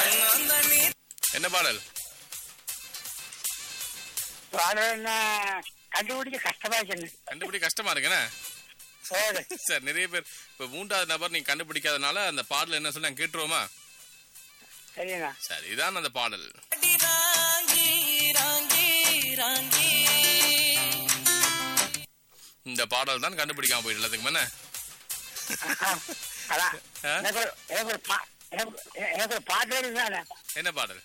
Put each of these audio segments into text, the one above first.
என்ன பாடல் பாடல் கண்டுபிடிக்க கஷ்டமா இருக்கு கண்டுபிடி கஷ்டமா இருக்குண்ணே போது சார் நிறைய பேர் இப்ப மூன்றாவது நபர் நீங்க கண்டுபிடிக்காதனால அந்த பாடல் என்ன சொல்லி நாங்க கேட்டுருவோமா சரிண்ணா சரி இதான் அந்த பாடல் இந்த பாடல் தான் கண்டுபிடிக்காம போயிட்டு எல்லாத்துக்கும் என்ன அதான் ஆ? எனக்கு ஒரு எனக்கு ஒரு பா- எனக்கு எனக்கு ஒரு பாட்டு இருந்தானே என்ன பாடல்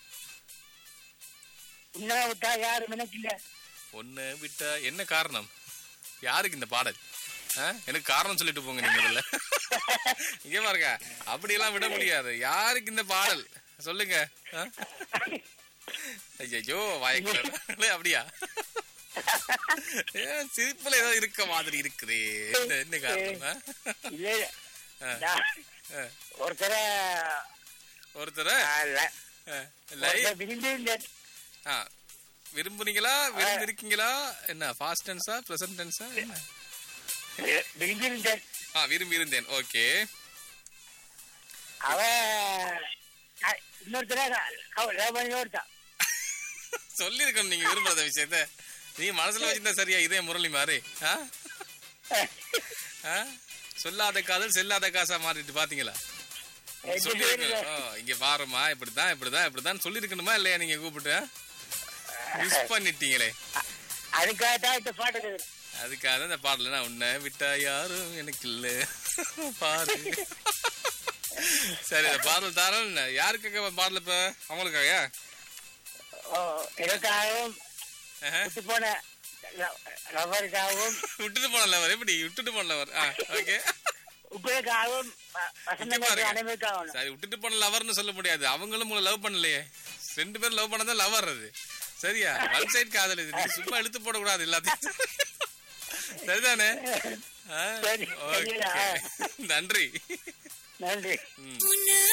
இன்னும் விட்டா யாரும் எனக்கு இல்ல ஒண்ணு விட்டா என்ன காரணம் யாருக்கு இந்த பாடல் ஆ? எனக்கு காரணம் சொல்லிட்டு போங்க நீங்க முதல்ல இங்க பாருங்க அப்படியெல்லாம் விட முடியாது யாருக்கு இந்த பாடல் சொல்லுங்க ஐயோ வாய்க்கு அப்படியா ஏன் சிரிப்புல ஏதோ இருக்க மாதிரி இருக்குதே என்ன- என்ன காரணம் ஆ? இல்ல இல்ல ஆ. நான் ஆ. ஒருத்தர ஒருத்தர ஆ, ல- ஆ, லை- ஒருத்தரை விரும்பி இருந்தேன். ஆ, விரும்புனீங்களா விரும்பி இருக்கீங்களா என்ன பாஸ்ட் டென்ஸா பிரசன்ட் டென்ஸா என்ன விரும்பி இருந்தேன் ஆ விரும்பி இருந்தேன் ஓகே அவ அ- இன்னொருத்தர லவ் பண்ணி ஒருத்தான் சொல்லிருக்கணும் நீங்க விரும்பாத விஷயத்த நீங்க மனசுல வச்சிருந்தா சரியா இதே முரளி மாறி ஆ? ஆ? சொல்லாத காதல் செல்லாத காசா மாறிட்டு பாத்தீங்களா சொல்லிருக்கணும் ஓ, இங்க பாருமா இப்படிதான் இப்படிதான் இப்படிதான் சொல்லிருக்கணுமா இல்லையா நீங்க கூப்பிட்டு மிஸ் பண்ணிட்டீங்களே அதுக்காக தான் இந்த பாட்டு இருக்குது. அதுக்காக தான் இந்த பாடல நான் உன்னை விட்டா யாரும் எனக்கு இல்ல பாரு சரி இந்த பாடல் தாரம் யாருக்காக பாடல் இப்ப அவங்களுக்காக ஓ, எனக்காகவும் ஆஹா. விட்டு போன ல- லவருக்காகவும் விட்டுட்டு போனலவர் எப்படி விட்டுட்டு போனலவர் ஓகே உங்களுக்காகவும் வ- வசந்தங்களுக்கு பாருங்க. அனைவருக்காகவும் சரி விட்டுட்டு போன லவர்னு சொல்ல முடியாது அவங்களும் உங்களை லவ் பண்ணலையே ரெண்டு பேரும் லவ் பண்ணதான் லவர் அது சரியா ஒன் சைட் காதல் இது நீ சும்மா இழுத்து போடக்கூடாது எல்லாத்தையும் சரிதானே ஆ, சரி, ஓகே சரிடா. நன்றி நன்றி ம். உன்னை